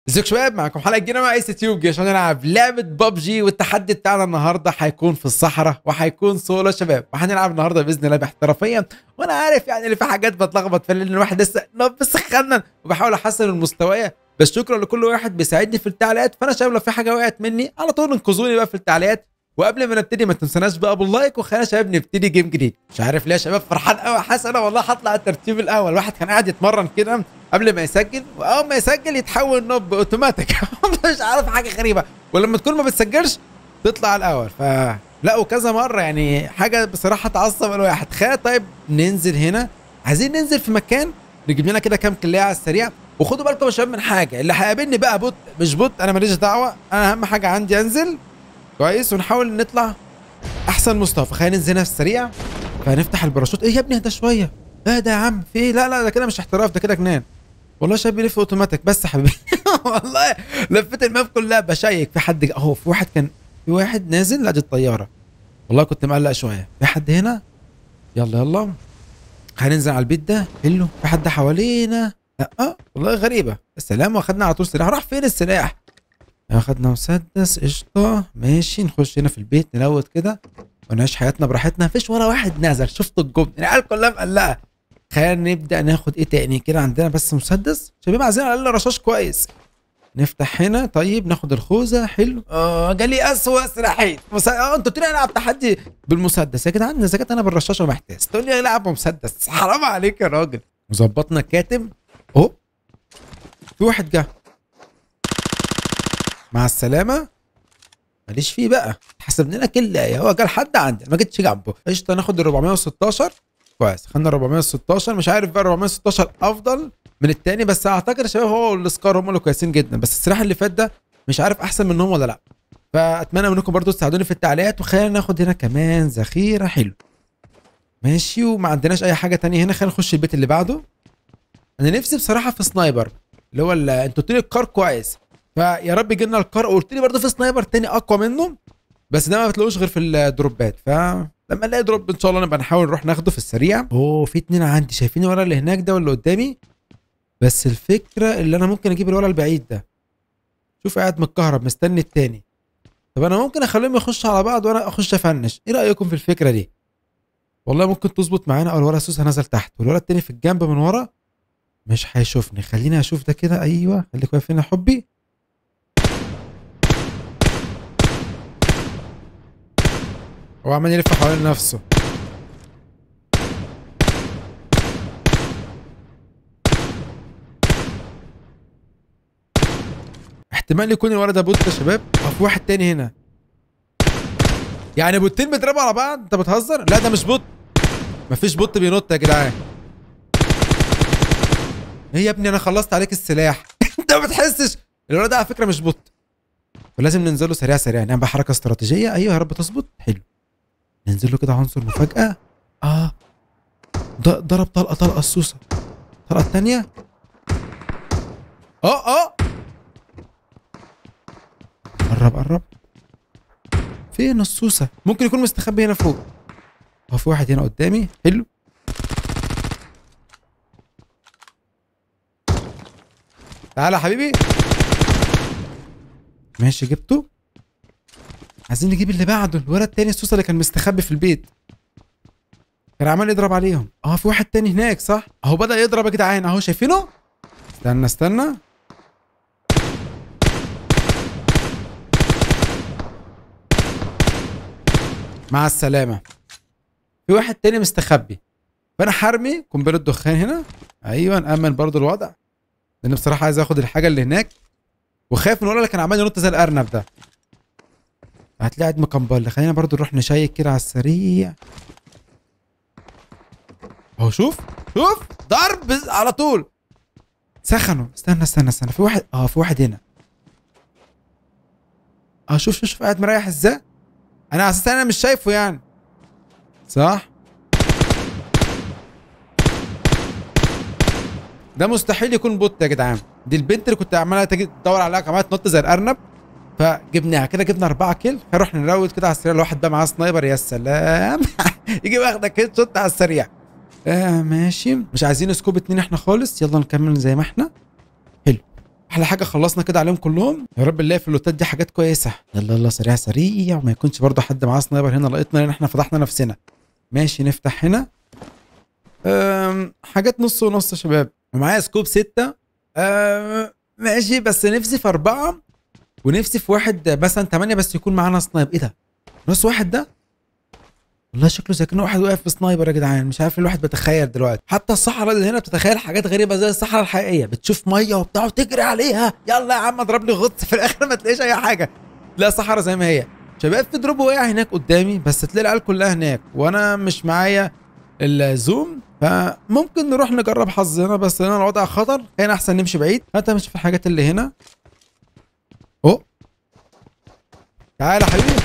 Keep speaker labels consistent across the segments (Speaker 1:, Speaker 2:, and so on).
Speaker 1: ازيكم شباب معكم حلقه جديده مع ايس تيوب عشان نلعب لعبه ببجي والتحدي بتاعنا النهارده هيكون في الصحراء وهيكون سولو شباب وهنلعب النهارده باذن الله باحترافيه وانا عارف يعني ان في حاجات بتلخبط في لان الواحد لسه بس خنن وبحاول احسن من مستوايا بس شكرا لكل واحد بيساعدني في التعليقات فانا شباب لو في حاجه وقعت مني على طول انقذوني بقى في التعليقات وقبل ما نبتدي ما تنسوناش بقى باللايك وخلينا شباب نبتدي جيم جديد مش عارف ليه يا شباب فرحان قوي حاسس انا والله هطلع الترتيب الاول واحد كان قاعد يتمرن كده قبل ما يسجل واول ما يسجل يتحول نوب اوتوماتيك مش عارف حاجه غريبه ولما تكون ما بتسجلش تطلع الاول ف لا وكذا مره يعني حاجه بصراحه تعصب الواحد خير طيب ننزل هنا عايزين ننزل في مكان نجيب لنا كده كام كليه على السريع وخدوا بالكم يا شباب من حاجه اللي هيقابلني بقى بوت مش بوت انا ماليش دعوه انا اهم حاجه عندي انزل كويس ونحاول نطلع احسن مستوى فخلينا ننزل هنا في السريع فهنفتح الباراشوت ايه يا ابني اهدى شويه اهدى يا عم في إيه؟ لا لا ده كده مش احتراف ده كده جنان والله شاب بيلف اوتوماتيك بس يا حبيبي والله لفيت الماب كلها بشيك في حد اهو في واحد كان في واحد نازل لا دي الطياره والله كنت مقلق شويه في حد هنا يلا يلا هننزل على البيت ده حلو في حد حوالينا لا أه. والله غريبه السلام واخدنا على طول سلاح راح فين السلاح اخدنا مسدس قشطه ماشي نخش هنا في البيت نلوت كده ونعيش حياتنا براحتنا مفيش ولا واحد نزل شفت الجبن العيال كلها مقلقه خلينا نبدا ناخد ايه تاني كده عندنا بس مسدس شباب عايزين على الاقل رشاش كويس نفتح هنا طيب ناخد الخوذه حلو اه جالي اسوء سلاحين مس... اه انتوا قلتوا لي العب تحدي بالمسدس يا جدعان اذا كنت انا بالرشاشه محتاج تقول لي العب بمسدس حرام عليك يا راجل وظبطنا الكاتب اهو في واحد جه مع السلامه ماليش فيه بقى حسب لنا كل هو جه لحد عندي ما جيتش جنبه قشطه ناخد ال 416 كويس خدنا 416 مش عارف بقى 416 افضل من التاني بس اعتقد يا شباب هو والسكار هم اللي كويسين جدا بس السلاح اللي فات ده مش عارف احسن منهم ولا لا فاتمنى منكم برضو تساعدوني في التعليقات وخلينا ناخد هنا كمان ذخيره حلو ماشي وما عندناش اي حاجه تانية هنا خلينا نخش البيت اللي بعده انا نفسي بصراحه في سنايبر اللي هو ال- انتوا قلتوا لي الكار كويس فيا رب يجي لنا الكار وقلت لي برضه في سنايبر تاني اقوى منه بس ده ما بتلاقوش غير في الدروبات فلما نلاقي دروب ان شاء الله نبقى نحاول نروح ناخده في السريع اوه في اتنين عندي شايفين ورا اللي هناك ده واللي قدامي بس الفكره اللي انا ممكن اجيب الورا البعيد ده شوف قاعد متكهرب مستني التاني طب انا ممكن اخليهم يخشوا على بعض وانا اخش افنش ايه رايكم في الفكره دي والله ممكن تظبط معانا او الورا سوسه نزل تحت والورا التاني في الجنب من ورا مش هيشوفني خليني اشوف ده كده ايوه خليك واقف هنا يا حبي هو عمال يلف حوالين نفسه احتمال يكون الولد ده بوت يا شباب او في واحد تاني هنا يعني بوتين بيضربوا على بعض انت بتهزر لا ده مش بوت مفيش بوت بينط يا جدعان ايه يا ابني انا خلصت عليك السلاح انت ما بتحسش الولد ده على فكره مش بوت فلازم ننزله سريع سريع نعمل حركه استراتيجيه ايوه يا رب تظبط حلو ننزل له كده عنصر مفاجاه اه ض- ضرب طلقه طلقه السوسه الطلقه الثانيه اه اه قرب قرب فين السوسه ممكن يكون مستخبي هنا فوق هو في واحد هنا قدامي حلو تعالى يا حبيبي ماشي جبته عايزين نجيب اللي بعده الولد التاني السوسه اللي كان مستخبي في البيت كان عمال يضرب عليهم اه في واحد تاني هناك صح اهو بدا يضرب يا جدعان اهو شايفينه استنى استنى مع السلامه في واحد تاني مستخبي فانا حرمي قنبله دخان هنا ايوه نامن برضو الوضع لان بصراحه عايز اخد الحاجه اللي هناك وخايف من ورا اللي كان عمال ينط زي الارنب ده هتلاقي قاعد مكمبل خلينا برضو نروح نشيك كده على السريع اهو شوف شوف ضرب على طول سخنوا استنى استنى استنى في واحد اه في واحد هنا اه شوف شوف شوف قاعد مريح ازاي انا على اساس انا مش شايفه يعني صح ده مستحيل يكون بوت يا جدعان دي البنت اللي كنت عماله تجي تدور عليها عماله تنط زي الارنب فجبناها كده جبنا اربعه كيل هنروح نراود كده على السريع الواحد بقى معاه سنايبر يا سلام يجي واخدك هيد شوت على السريع آه ماشي مش عايزين سكوب اتنين احنا خالص يلا نكمل زي ما احنا حلو احلى حاجه خلصنا كده عليهم كلهم يا رب نلاقي في اللوتات دي حاجات كويسه يلا يلا سريع سريع وما يكونش برضه حد معاه سنايبر هنا لقيتنا لان احنا فضحنا نفسنا ماشي نفتح هنا أم حاجات نص ونص يا شباب معايا سكوب ستة أم ماشي بس نفسي في أربعة ونفسي في واحد مثلا ثمانية بس يكون معانا سنايب ايه ده؟ نص واحد ده؟ والله شكله زي كأنه واحد واقف في سنايبر يا جدعان مش عارف الواحد بتخيل دلوقتي حتى الصحراء اللي هنا بتتخيل حاجات غريبه زي الصحراء الحقيقيه بتشوف ميه وبتاع وتجري عليها يلا يا عم اضرب لي غطس في الاخر ما تلاقيش اي حاجه لا صحراء زي ما هي شباب في دروب وقع هناك قدامي بس تلاقي العيال كلها هناك وانا مش معايا الزوم فممكن نروح نجرب حظنا بس هنا الوضع خطر هنا احسن نمشي بعيد حتى مش في الحاجات اللي هنا اوه تعالى يا حبيبي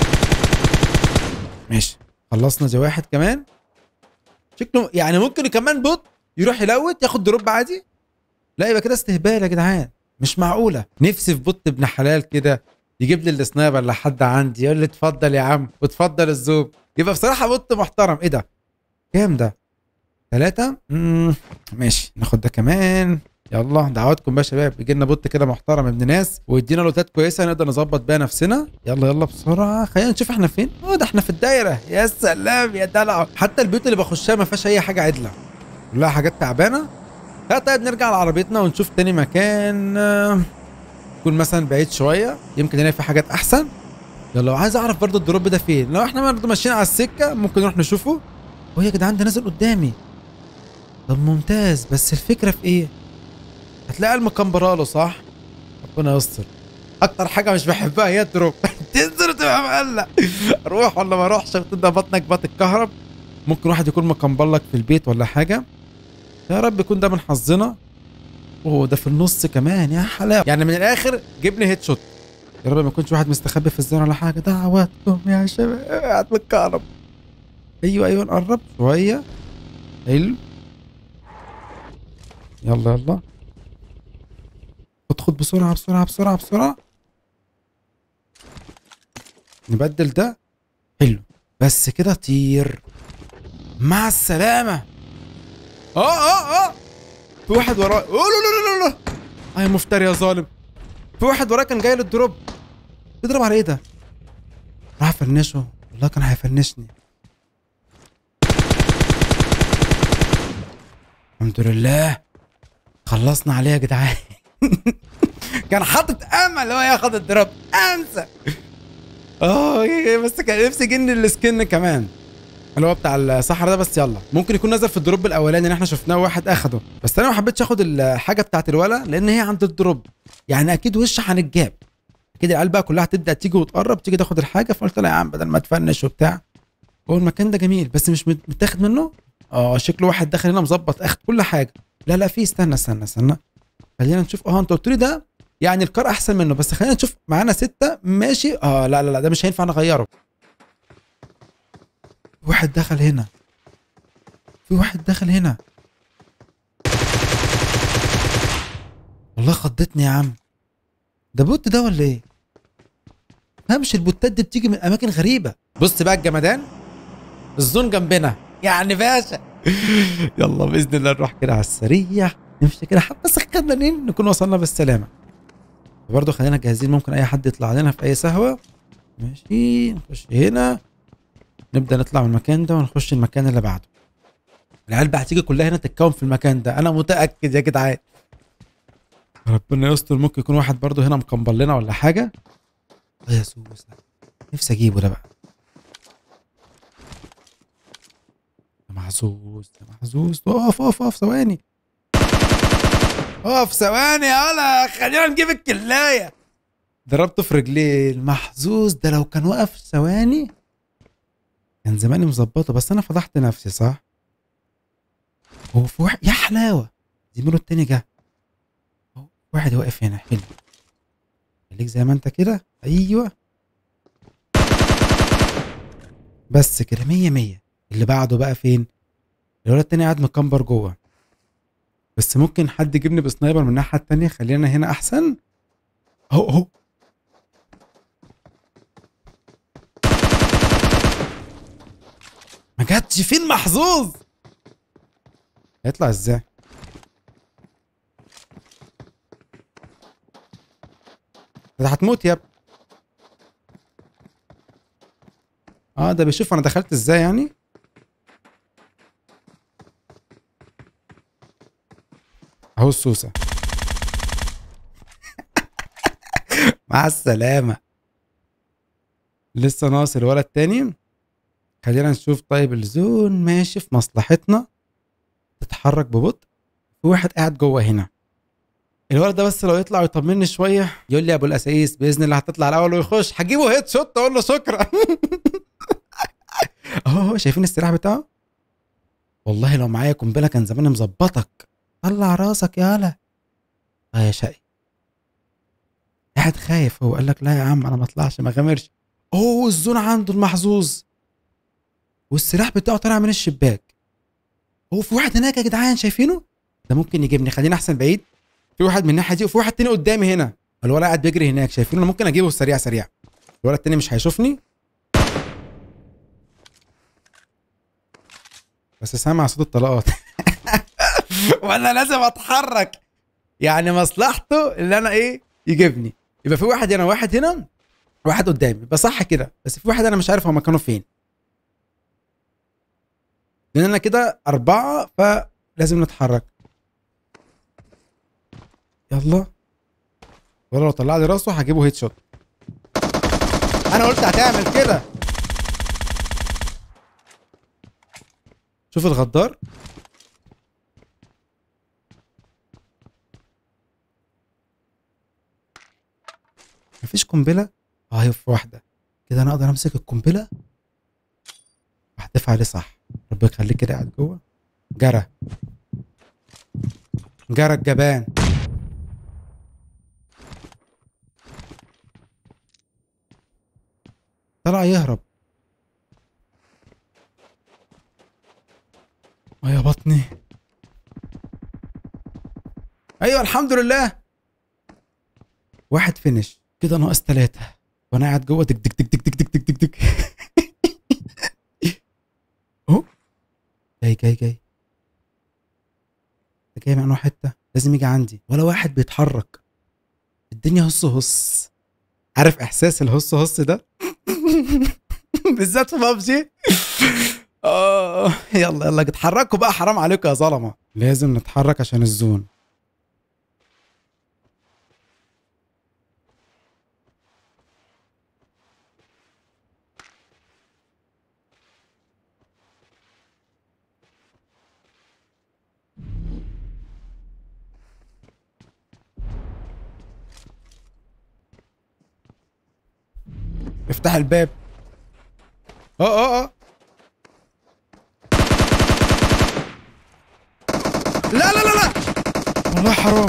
Speaker 1: ماشي خلصنا زي واحد كمان شكله يعني ممكن كمان بوت يروح يلوت ياخد دروب عادي لا يبقى كده استهبال يا جدعان مش معقوله نفسي في بوت ابن حلال كده يجيب لي السنايبر لحد عندي يقول لي اتفضل يا عم واتفضل الزوب يبقى بصراحه بوت محترم ايه ده كام ده ثلاثة مم. ماشي ناخد ده كمان يلا دعواتكم بقى يا شباب يجي لنا بوت كده محترم ابن ناس ويدينا لوتات كويسه نقدر نظبط بيها نفسنا يلا يلا بسرعه خلينا نشوف احنا فين اه ده احنا في الدايره يا سلام يا دلع حتى البيوت اللي بخشها ما فيهاش اي حاجه عدله كلها حاجات تعبانه لا طيب نرجع لعربيتنا ونشوف تاني مكان آه، يكون مثلا بعيد شويه يمكن نلاقي في حاجات احسن يلا لو عايز اعرف برضو الدروب ده فين لو احنا برضو ماشيين على السكه ممكن نروح نشوفه هو يا جدعان ده نازل قدامي طب ممتاز بس الفكره في ايه هتلاقي المكمبراله صح ربنا يستر اكتر حاجه مش بحبها هي الدروب تنزل وتبقى مقلق اروح ولا ما اروحش تبدا بطنك بتتكهرب ممكن واحد يكون مكمبر لك في البيت ولا حاجه يا رب يكون ده من حظنا اوه ده في النص كمان يا حلاوه يعني من الاخر جبني هيد شوت يا رب ما يكونش واحد مستخبي في الزرع ولا حاجه دعواتكم يا شباب قاعد متكهرب ايوه ايوه نقرب شويه حلو يلا يلا خد خد بسرعة بسرعة بسرعة بسرعة نبدل ده حلو بس كده طير مع السلامة اه اه اه في واحد وراه اوه لا لا لا لا اه يا مفتري يا ظالم في واحد وراه كان جاي للدروب بيضرب على ايه ده؟ راح افنشه والله كان هيفنشني الحمد لله خلصنا عليه يا جدعان كان حاطط امل هو ياخد الدروب انسى اه بس كان نفسي جن السكن كمان اللي هو بتاع الصحراء ده بس يلا ممكن يكون نزل في الدروب الاولاني اللي احنا شفناه واحد اخده بس انا ما حبيتش اخد الحاجه بتاعت الولا لان هي عند الدروب يعني اكيد وش هنتجاب اكيد العيال بقى كلها هتبدا تيجي وتقرب تيجي تاخد الحاجه فقلت لها يا عم بدل ما تفنش وبتاع هو المكان ده جميل بس مش مت- متاخد منه اه شكله واحد داخل هنا مظبط اخد كل حاجه لا لا في استنى استنى استنى خلينا نشوف اه انت قلت لي ده يعني الكار احسن منه بس خلينا نشوف معانا ستة ماشي اه لا لا لا ده مش هينفع نغيره في واحد دخل هنا في واحد دخل هنا والله خضتني يا عم ده بوت ده ولا ايه همش البوتات دي بتيجي من اماكن غريبه بص بقى الجمدان الزون جنبنا يعني باشا يلا باذن الله نروح كده على السريع نمشي كده حبه سخنانين نكون وصلنا بالسلامه برضه خلينا جاهزين ممكن اي حد يطلع لنا في اي سهوه ماشي نخش هنا نبدا نطلع من المكان ده ونخش المكان اللي بعده العيال بقى هتيجي كلها هنا تتكون في المكان ده انا متاكد يا جدعان ربنا يستر ممكن يكون واحد برضه هنا مكمبر لنا ولا حاجه اه يا سوس نفسي اجيبه ده بقى يا محظوظ يا محظوظ اقف اقف اقف ثواني اقف ثواني يلا خلينا نجيب الكلايه ضربته في رجليه المحظوظ ده لو كان وقف ثواني كان زماني مظبطه بس انا فضحت نفسي صح هو في واحد يا حلاوه زميله التاني جه هو واحد واقف هنا حلو خليك زي ما انت كده ايوه بس كده مية مية اللي بعده بقى فين الولد التاني قاعد مكمبر جوه بس ممكن حد يجيبني بسنايبر من الناحيه التانيه خلينا هنا احسن اهو اهو ما جاتش فين محظوظ هيطلع ازاي ده هتموت يا ابني اه ده بيشوف انا دخلت ازاي يعني اهو السوسه مع السلامه لسه ناقص الولد تاني خلينا نشوف طيب الزون ماشي في مصلحتنا تتحرك ببطء في واحد قاعد جوه هنا الولد ده بس لو يطلع ويطمني شويه يقول لي يا ابو الاسايس باذن الله هتطلع الاول ويخش هجيبه هيد شوت اقول له شكرا اهو شايفين السلاح بتاعه والله لو معايا قنبله كان زماني مظبطك طلع راسك يا هلا اه يا شقي قاعد خايف هو قال لك لا يا عم انا ما اطلعش ما غامرش اوه الزون عنده المحظوظ والسلاح بتاعه طالع من الشباك هو في واحد هناك يا جدعان شايفينه ده ممكن يجيبني خلينا احسن بعيد في واحد من الناحيه دي وفي واحد تاني قدامي هنا الولد قاعد بيجري هناك شايفينه انا ممكن اجيبه سريع سريع الولد التاني مش هيشوفني بس سامع صوت الطلقات وانا لازم اتحرك يعني مصلحته اللي انا ايه يجيبني يبقى في واحد هنا واحد هنا واحد قدامي يبقى صح كده بس في واحد انا مش عارف هو مكانه فين لان انا كده اربعه فلازم نتحرك يلا ولا لو طلع لي راسه هجيبه هيد شوت انا قلت هتعمل كده شوف الغدار مفيش قنبله اه هي في واحده كده انا اقدر امسك القنبله واحدف عليه صح ربنا يخليك كده قاعد جوه جرى جرى الجبان طلع يهرب اه يا بطني ايوه الحمد لله واحد فينش كده ناقص ثلاثة وانا قاعد جوه دك دك دك دك دك دك دك دك دك اهو جاي جاي جاي ده جاي من انه حتة لازم يجي عندي ولا واحد بيتحرك الدنيا هص هص عارف احساس الهص هص ده بالذات في بابجي اه يلا يلا اتحركوا بقى حرام عليكم يا ظلمه لازم نتحرك عشان الزون افتح الباب اه اه اه لا لا لا لا والله حرام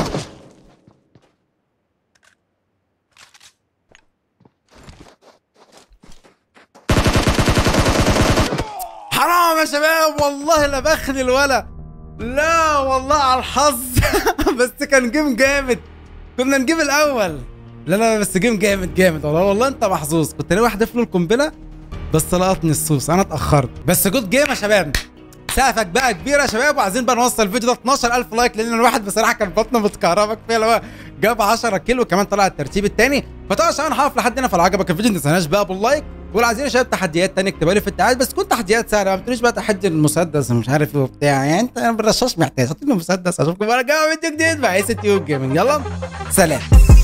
Speaker 1: حرام يا شباب والله لا بخني الولا لا والله على الحظ بس كان جيم جامد كنا نجيب الاول لا لا بس جيم جامد جامد والله والله انت محظوظ كنت ناوي احدف له القنبله بس لقطني الصوص انا اتاخرت بس جود جيم يا شباب سقفك بقى كبير يا شباب وعايزين بقى نوصل الفيديو ده 12000 لايك لان الواحد بصراحه كان بطنه متكهربه كفايه اللي هو جاب 10 كيلو كمان طلع الترتيب الثاني فطبعا عشان هقف لحد هنا فلو عجبك الفيديو ما تنساش بقى باللايك ولو عايزين يا شباب تحديات تانية اكتبها لي في التعليقات بس تكون تحديات سهله ما تقوليش بقى تحدي المسدس ومش عارف ايه وبتاع يعني انت بالرشاش محتاج حط لي مسدس اشوفكم بقى جاي فيديو جديد مع ايس تيوب جيمنج يلا سلام